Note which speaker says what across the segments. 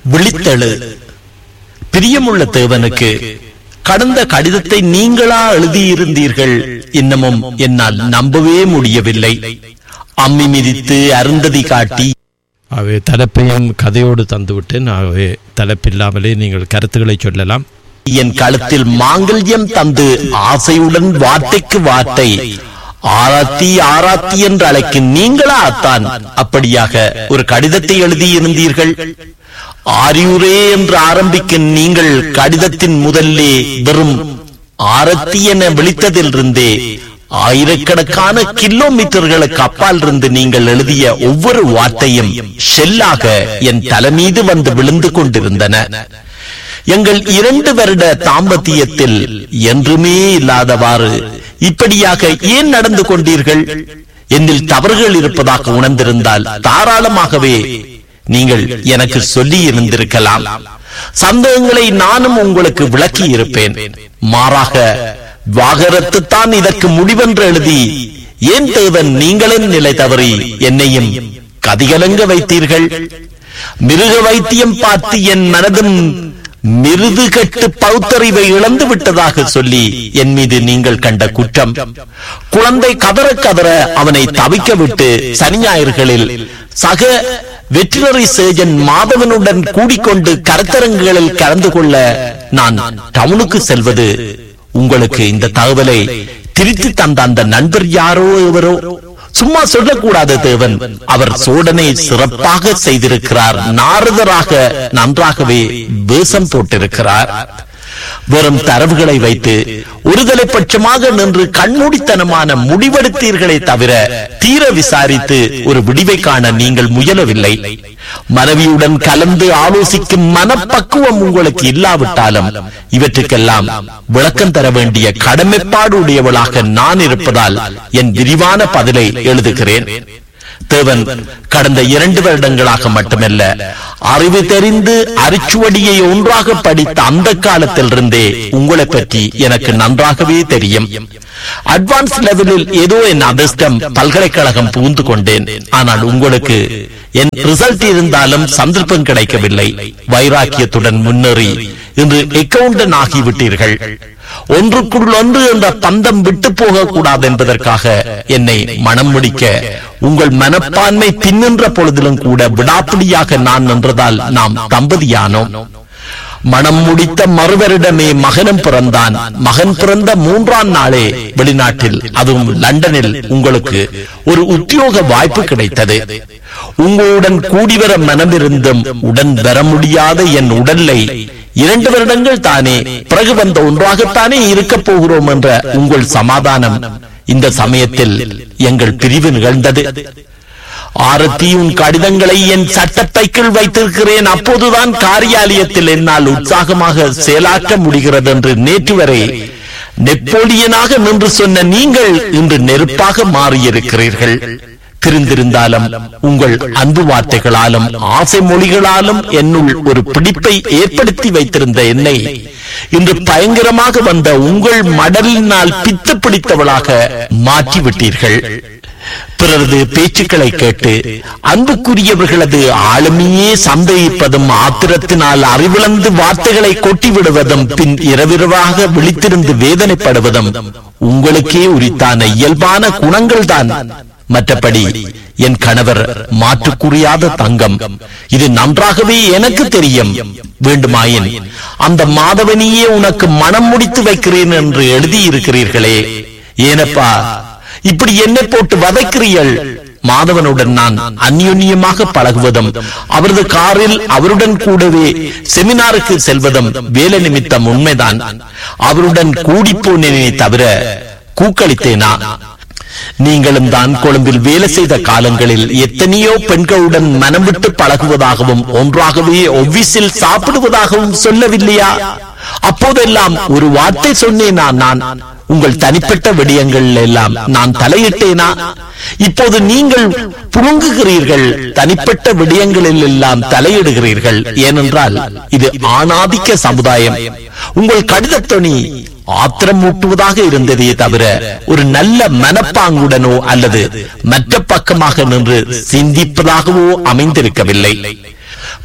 Speaker 1: விழித்தெழு பிரியமுள்ள தேவனுக்கு கடந்த கடிதத்தை நீங்களா எழுதியிருந்தீர்கள் இன்னமும் என்னால் நம்பவே முடியவில்லை அம்மி மிதித்து அருந்ததி காட்டி
Speaker 2: ஆகவே தலைப்பையும் கதையோடு தந்துவிட்டேன் ஆகவே தலைப்பில்லாமலே நீங்கள் கருத்துக்களை சொல்லலாம்
Speaker 1: என் கழுத்தில் மாங்கல்யம் தந்து ஆசையுடன் வார்த்தைக்கு வார்த்தை ஆராத்தி ஆராத்தி என்று அழைக்கும் நீங்களா அத்தான் அப்படியாக ஒரு கடிதத்தை எழுதியிருந்தீர்கள் ஆரியூரே என்று ஆரம்பிக்கும் நீங்கள் கடிதத்தின் முதல்லே வெறும் ஆரத்தி என விழித்ததிலிருந்தே ஆயிரக்கணக்கான கிலோமீட்டர்களுக்கு அப்பால் இருந்து நீங்கள் எழுதிய ஒவ்வொரு வார்த்தையும் ஷெல்லாக என் தலைமீது வந்து விழுந்து கொண்டிருந்தன எங்கள் இரண்டு வருட தாம்பத்தியத்தில் என்றுமே இல்லாதவாறு இப்படியாக ஏன் நடந்து கொண்டீர்கள் என்னில் தவறுகள் இருப்பதாக உணர்ந்திருந்தால் தாராளமாகவே நீங்கள் எனக்கு சொல்லி இருந்திருக்கலாம் சந்தேகங்களை நானும் உங்களுக்கு விளக்கி இருப்பேன் மாறாக வாகரத்து தான் இதற்கு முடிவென்று எழுதி ஏன் தேவன் நீங்களின் நிலை தவறி என்னையும் கதிகலங்க வைத்தீர்கள் மிருக வைத்தியம் பார்த்து என் மனதும் மிருது கட்டு பௌத்தறிவை இழந்து விட்டதாக சொல்லி என் மீது நீங்கள் கண்ட குற்றம் குழந்தை கதற கதற அவனை தவிக்க விட்டு சனி ஞாயிறுகளில் சக வெற்றினரி சேஜன் மாதவனுடன் கூடிக்கொண்டு கருத்தரங்குகளில் கலந்து கொள்ள நான் டவுனுக்கு செல்வது உங்களுக்கு இந்த தகவலை திருத்தி தந்த அந்த நண்பர் யாரோ எவரோ சும்மா சொல்லக்கூடாது தேவன் அவர் சோடனை சிறப்பாக செய்திருக்கிறார் நாரதராக நன்றாகவே வேஷம் போட்டிருக்கிறார் வெறும் தரவுகளை வைத்து ஒருதலை பட்சமாக நின்று கண்மூடித்தனமான முடிவெடுத்தீர்களே தவிர தீர விசாரித்து ஒரு விடிவை காண நீங்கள் முயலவில்லை மனைவியுடன் கலந்து ஆலோசிக்கும் மனப்பக்குவம் உங்களுக்கு இல்லாவிட்டாலும் இவற்றுக்கெல்லாம் விளக்கம் தர வேண்டிய கடமைப்பாடு உடையவளாக நான் இருப்பதால் என் விரிவான பதிலை எழுதுகிறேன் தேவன் கடந்த இரண்டு வருடங்களாக மட்டுமல்ல அறிவு தெரிந்து அரிச்சுவடியை ஒன்றாக படித்த அந்த காலத்திலிருந்தே உங்களை பற்றி எனக்கு நன்றாகவே தெரியும் அட்வான்ஸ் லெவலில் ஏதோ என் அதிர்ஷ்டம் பல்கலைக்கழகம் புகுந்து கொண்டேன் ஆனால் உங்களுக்கு என் ரிசல்ட் இருந்தாலும் சந்தர்ப்பம் கிடைக்கவில்லை வைராக்கியத்துடன் முன்னேறி இன்று அக்கவுண்டன் ஆகிவிட்டீர்கள் ஒன்றுக்குள் ஒன்று என்ற பந்தம் விட்டு போக கூடாது என்பதற்காக என்னை மனம் முடிக்க உங்கள் மனப்பான்மை பின்னின்ற பொழுதிலும் கூட விடாப்பிடியாக நான் நின்றதால் நாம் தம்பதியானோம் மனம் முடித்த மறுவரிடமே மகனும் பிறந்தான் மகன் பிறந்த மூன்றாம் நாளே வெளிநாட்டில் அதுவும் லண்டனில் உங்களுக்கு ஒரு உத்தியோக வாய்ப்பு கிடைத்தது உங்களுடன் கூடிவர மனமிருந்தும் உடன் வர முடியாத என் உடலை இரண்டு வருடங்கள் தானே பிறகு வந்த ஒன்றாகத்தானே இருக்க போகிறோம் என்ற உங்கள் சமாதானம் இந்த சமயத்தில் எங்கள் பிரிவு நிகழ்ந்தது ஆரத்தி உன் கடிதங்களை என் சட்டத்தைக்குள் வைத்திருக்கிறேன் அப்போதுதான் காரியாலயத்தில் என்னால் உற்சாகமாக செயலாற்ற முடிகிறது என்று நேற்று வரை நெப்போலியனாக நின்று சொன்ன நீங்கள் இன்று நெருப்பாக மாறியிருக்கிறீர்கள் பிரிந்திருந்தாலும் உங்கள் அன்பு வார்த்தைகளாலும் ஆசை மொழிகளாலும் என்னுள் ஒரு பிடிப்பை ஏற்படுத்தி வைத்திருந்த என்னை இன்று பயங்கரமாக வந்த உங்கள் மடலினால் பித்து பிடித்தவளாக மாற்றிவிட்டீர்கள் பிறரது பேச்சுக்களை கேட்டு அன்புக்குரியவர்களது ஆளுமையே சந்தேகிப்பதும் ஆத்திரத்தினால் அறிவிழந்து வார்த்தைகளை கொட்டிவிடுவதும் பின் இரவிரவாக விழித்திருந்து வேதனைப்படுவதும் உங்களுக்கே உரித்தான இயல்பான குணங்கள் தான் மற்றபடி என் கணவர் மாற்றுக்குறியாத தங்கம் இது நன்றாகவே எனக்கு தெரியும் வேண்டுமாயின் அந்த மாதவனியே உனக்கு மனம் முடித்து வைக்கிறேன் என்று எழுதியிருக்கிறீர்களே ஏனப்பா இப்படி என்னை போட்டு வதைக்கிறீர்கள் மாதவனுடன் நான் அந்யுன்யமாக பழகுவதும் அவரது காரில் அவருடன் கூடவே செமினாருக்கு செல்வதும் வேலை நிமித்தம் உண்மைதான் அவருடன் கூடிப்போனேனே தவிர கூக்களித்தேனா நீங்களும் தான் கொழும்பில் வேலை செய்த காலங்களில் எத்தனையோ பெண்களுடன் மனம் விட்டு பழகுவதாகவும் ஒன்றாகவே ஒவ்விஸில் சாப்பிடுவதாகவும் சொல்லவில்லையா அப்போதெல்லாம் ஒரு வார்த்தை சொன்னேனா நான் உங்கள் தனிப்பட்ட விடயங்கள் எல்லாம் நான் தலையிட்டேனா இப்போது நீங்கள் புழுங்குகிறீர்கள் தனிப்பட்ட விடயங்களில் எல்லாம் தலையிடுகிறீர்கள் ஏனென்றால் இது ஆணாதிக்க சமுதாயம் உங்கள் கடிதத்தொணி ஆத்திரம் ஊட்டுவதாக இருந்ததே தவிர ஒரு நல்ல மனப்பாங்குடனோ அல்லது மற்ற பக்கமாக நின்று சிந்திப்பதாகவோ அமைந்திருக்கவில்லை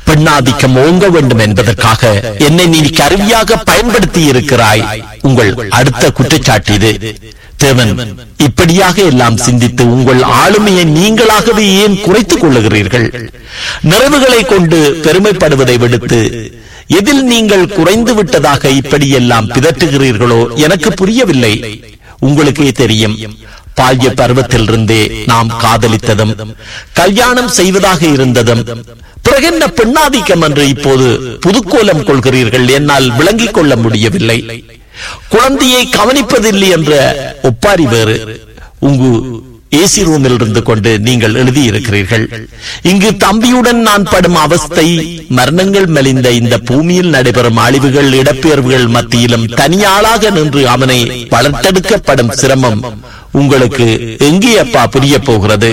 Speaker 1: பெண்ணாதிக்கம் ஓங்க வேண்டும் என்பதற்காக என்னை நீ கருவியாக பயன்படுத்தி இருக்கிறாய் உங்கள் அடுத்த குற்றச்சாட்டு இது தேவன் இப்படியாக எல்லாம் சிந்தித்து உங்கள் ஆளுமையை நீங்களாகவே ஏன் குறைத்துக் கொள்ளுகிறீர்கள் நிறைவுகளை கொண்டு பெருமைப்படுவதை விடுத்து எதில் நீங்கள் குறைந்து விட்டதாக இப்படியெல்லாம் பிதற்றுகிறீர்களோ எனக்கு புரியவில்லை உங்களுக்கே தெரியும் பால்ய பருவத்திலிருந்தே நாம் காதலித்ததும் கல்யாணம் செய்வதாக இருந்ததும் பிறகு என்ன பெண்ணாதிக்கம் என்று இப்போது புதுக்கோலம் கொள்கிறீர்கள் என்னால் விளங்கிக் கொள்ள முடியவில்லை குழந்தையை கவனிப்பதில்லை என்ற ஒப்பாரி வேறு உங்கு ஏசி ரூமில் இருந்து கொண்டு நீங்கள் எழுதியிருக்கிறீர்கள் இங்கு தம்பியுடன் நான் படும் அவஸ்தை மரணங்கள் மெலிந்த இந்த பூமியில் நடைபெறும் அழிவுகள் இடப்பெயர்வுகள் மத்தியிலும் தனியாளாக நின்று அவனை வளர்த்தெடுக்கப்படும் சிரமம் உங்களுக்கு எங்கே அப்பா புரிய போகிறது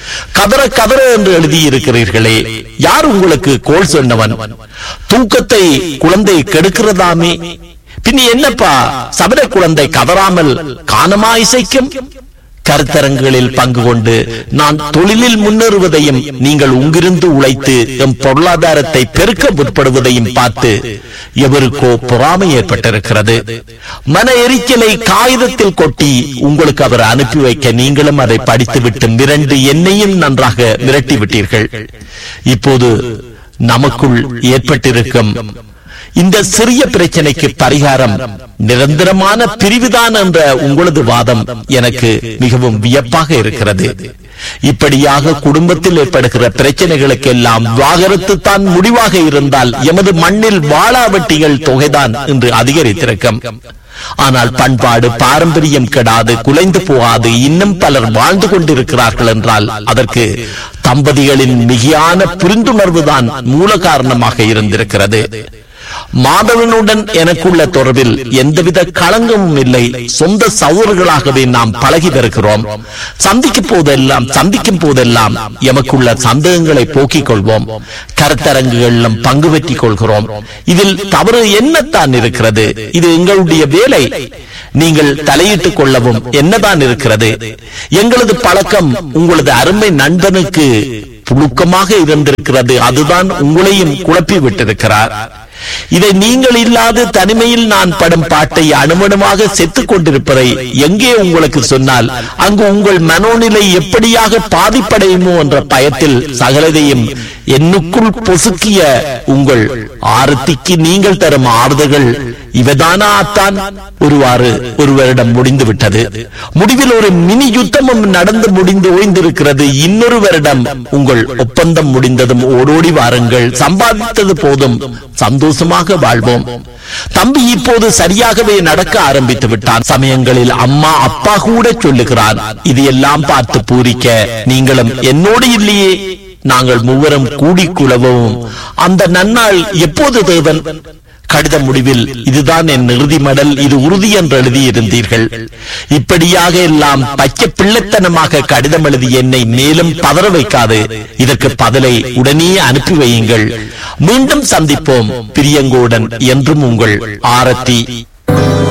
Speaker 1: கதற கதற என்று எழுதியிருக்கிறீர்களே யார் உங்களுக்கு கோல் சொன்னவன் தூக்கத்தை குழந்தை கெடுக்கிறதாமே பின் என்னப்பா சபர குழந்தை கதறாமல் காணமா இசைக்கும் கருத்தரங்குகளில் பங்கு கொண்டு நான் தொழிலில் முன்னேறுவதையும் நீங்கள் உங்கிருந்து உழைத்து எம் பொருளாதாரத்தை பெருக்க முற்படுவதையும் பார்த்து எவருக்கோ பொறாமை ஏற்பட்டிருக்கிறது மன எரிச்சலை காகிதத்தில் கொட்டி உங்களுக்கு அவர் அனுப்பி வைக்க நீங்களும் அதை படித்துவிட்டு மிரண்டு என்னையும் நன்றாக மிரட்டி விட்டீர்கள் இப்போது நமக்குள் ஏற்பட்டிருக்கும் இந்த சிறிய பிரச்சனைக்கு பரிகாரம் நிரந்தரமான பிரிவுதான் என்ற உங்களது வாதம் எனக்கு மிகவும் வியப்பாக இருக்கிறது இப்படியாக குடும்பத்தில் ஏற்படுகிற பிரச்சனைகளுக்கெல்லாம் வாகரத்து தான் முடிவாக இருந்தால் எமது மண்ணில் வாழாவட்டிகள் தொகைதான் இன்று அதிகரித்திருக்கும் ஆனால் பண்பாடு பாரம்பரியம் கெடாது குலைந்து போகாது இன்னும் பலர் வாழ்ந்து கொண்டிருக்கிறார்கள் என்றால் அதற்கு தம்பதிகளின் மிகையான புரிந்துணர்வுதான் மூல காரணமாக இருந்திருக்கிறது மாதவனுடன் எனக்குள்ள தொடர்பில் எந்தவித களங்கமும் இல்லை சொந்த சௌர்களாகவே நாம் பழகி வருகிறோம் சந்திக்கும் போதெல்லாம் சந்திக்கும் போதெல்லாம் எமக்குள்ள சந்தேகங்களை போக்கிக் கொள்வோம் கருத்தரங்குகளிலும் பங்கு பெற்றிக் கொள்கிறோம் இதில் தவறு என்னத்தான் இருக்கிறது இது எங்களுடைய வேலை நீங்கள் தலையிட்டுக் கொள்ளவும் என்னதான் இருக்கிறது எங்களது பழக்கம் உங்களது அருமை நண்பனுக்கு புழுக்கமாக இருந்திருக்கிறது அதுதான் உங்களையும் குழப்பி விட்டிருக்கிறார் இதை நீங்கள் இல்லாது தனிமையில் நான் படும் பாட்டை அனுமணமாக செத்துக் கொண்டிருப்பதை எங்கே உங்களுக்கு சொன்னால் அங்கு உங்கள் மனோநிலை எப்படியாக பாதிப்படையுமோ என்ற பயத்தில் சகலதையும் என்னுக்குள் பொசுக்கிய உங்கள் ஆரத்திக்கு நீங்கள் தரும் ஆறுதல்கள் இவதானா அத்தான் ஒருவாறு ஒரு வருடம் முடிந்து விட்டது முடிவில் ஒரு மினி யுத்தமும் நடந்து முடிந்து ஓய்ந்திருக்கிறது இன்னொரு வருடம் உங்கள் ஒப்பந்தம் முடிந்ததும் ஓடோடி வாருங்கள் சம்பாதித்தது போதும் சந்தோஷமாக வாழ்வோம் தம்பி இப்போது சரியாகவே நடக்க ஆரம்பித்து விட்டான் சமயங்களில் அம்மா அப்பா கூட சொல்லுகிறான் இது எல்லாம் பார்த்து பூரிக்க நீங்களும் என்னோடு இல்லையே நாங்கள் மூவரும் கூடி குழவும் அந்த நன்னாள் எப்போது தேவன் கடித முடிவில் இதுதான் என் இறுதி மடல் இது உறுதி என்று எழுதியிருந்தீர்கள் இப்படியாக எல்லாம் பச்சை பிள்ளைத்தனமாக கடிதம் எழுதி என்னை மேலும் பதற வைக்காது இதற்கு பதிலை உடனே அனுப்பி வையுங்கள் மீண்டும் சந்திப்போம் பிரியங்கோடன் என்றும் உங்கள் ஆரத்தி